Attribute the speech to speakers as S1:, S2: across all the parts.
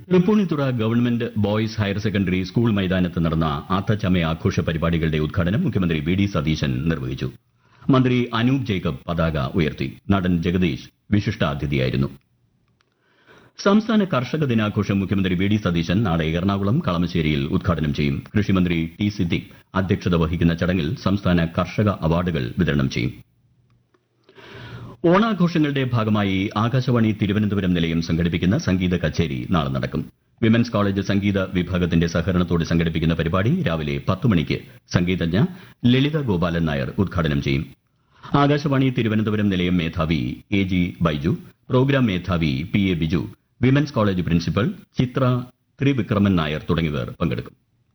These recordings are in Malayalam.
S1: Tripunithura government boys higher secondary school മൈതാനത്ത് നടന്ന അത്തച്ചമയ ആഘോഷ പരിപാടികളുടെ ഉദ്ഘാടനം മുഖ്യമന്ത്രി വി ഡി സതീശൻ നിർവഹിച്ചു മന്ത്രി അനൂപ് ജേക്കബ് പതാക ഉയർത്തി നടൻ ജഗദീഷ് വിശിഷ്ടാതിഥിയായിരുന്നു സംസ്ഥാന കർഷക ദിനാഘോഷം മുഖ്യമന്ത്രി വി ഡി സതീശൻ നാളെ എറണാകുളം കളമശ്ശേരിയിൽ ഉദ്ഘാടനം ചെയ്യും കൃഷിമന്ത്രി ടി സിദ്ദിഖ് അധ്യക്ഷത വഹിക്കുന്ന ചടങ്ങിൽ സംസ്ഥാന കർഷക അവാർഡുകൾ വിതരണം ചെയ്യും ഓണാഘോഷങ്ങളുടെ ഭാഗമായി ആകാശവാണി തിരുവനന്തപുരം നിലയം സംഘടിപ്പിക്കുന്ന സംഗീത കച്ചേരി നാളെ നടക്കും വിമൻസ് കോളേജ് സംഗീത വിഭാഗത്തിന്റെ സഹകരണത്തോടെ സംഘടിപ്പിക്കുന്ന പരിപാടി രാവിലെ പത്ത് മണിക്ക് സംഗീതജ്ഞ ലളിത ഗോപാലൻ നായർ ഉദ്ഘാടനം ചെയ്യും ആകാശവാണി തിരുവനന്തപുരം നിലയം മേധാവി എ ജി ബൈജു പ്രോഗ്രാം മേധാവി P A Biju women's college principal Chithra Thrivikraman Nair തുടങ്ങിയവർ പങ്കെടുക്കും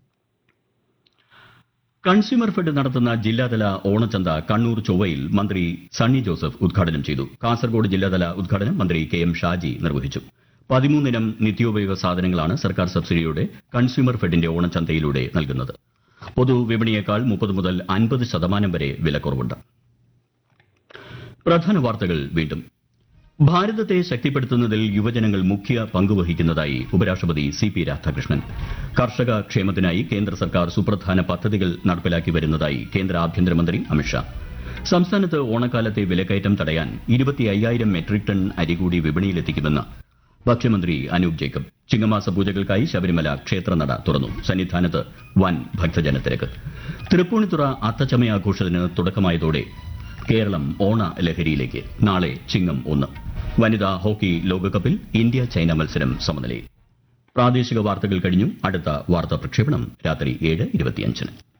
S1: കൺസ്യൂമർ ഫെഡ് നടത്തുന്ന ജില്ലാതല ഓണച്ചന്ത കണ്ണൂർ ചൊവ്വയിൽ മന്ത്രി സണ്ണി ജോസഫ് ഉദ്ഘാടനം ചെയ്തു കാസർഗോഡ് ജില്ലാതല ഉദ്ഘാടനം മന്ത്രി കെ എം ഷാജി നിർവഹിച്ചു പതിമൂന്നിനം നിത്യോപയോഗ സാധനങ്ങളാണ് സർക്കാർ സബ്സിഡിയോടെ കൺസ്യൂമർ ഫെഡിന്റെ ഓണച്ചന്തയിലൂടെ നൽകുന്നത് പൊതുവിപണിയേക്കാൾ മുപ്പത് മുതൽ അൻപത് ശതമാനം വരെ വിലക്കുറവുണ്ട് പ്രധാന വാർത്തകൾ വീണ്ടും ഭാരതത്തെ ശക്തിപ്പെടുത്തുന്നതിൽ യുവജനങ്ങൾ മുഖ്യ പങ്കുവഹിക്കുന്നതായി ഉപരാഷ്ട്രപതി സി പി രാധാകൃഷ്ണൻ കർഷക ക്ഷേമത്തിനായി കേന്ദ്ര സർക്കാർ സുപ്രധാന പദ്ധതികൾ നടപ്പിലാക്കി വരുന്നതായി കേന്ദ്ര ആഭ്യന്തരമന്ത്രി അമിത്ഷാ സംസ്ഥാനത്ത് ഓണക്കാലത്തെ വിലക്കയറ്റം തടയാൻ ഇരുപത്തി അയ്യായിരം മെട്രിക് ടൺ അരി കൂടി വിപണിയിലെത്തിക്കുമെന്ന് ഭക്ഷ്യമന്ത്രി അനൂപ് ജേക്കബ് ചിങ്ങമാസ പൂജകൾക്കായി ശബരിമല ക്ഷേത്രനട തുറന്നു സന്നിധാനത്ത് വൻ ഭക്തജനത്തിരക്ക് തൃപ്പൂണിത്തുറ അത്തച്ചമയാഘോഷത്തിന് തുടക്കമായതോടെ കേരളം ഓണ ലഹരിയിലേക്ക് നാളെ ചിങ്ങം ഒന്ന് വനിതാ ഹോക്കി ലോകകപ്പിൽ ഇന്ത്യ ചൈന മത്സരം സമനിലയിൽ പ്രാദേശിക വാർത്തകൾ കഴിഞ്ഞു അടുത്ത വാർത്താ പ്രക്ഷേപണം രാത്രി ഏഴ് ഇരുപത്തിയഞ്ചിന്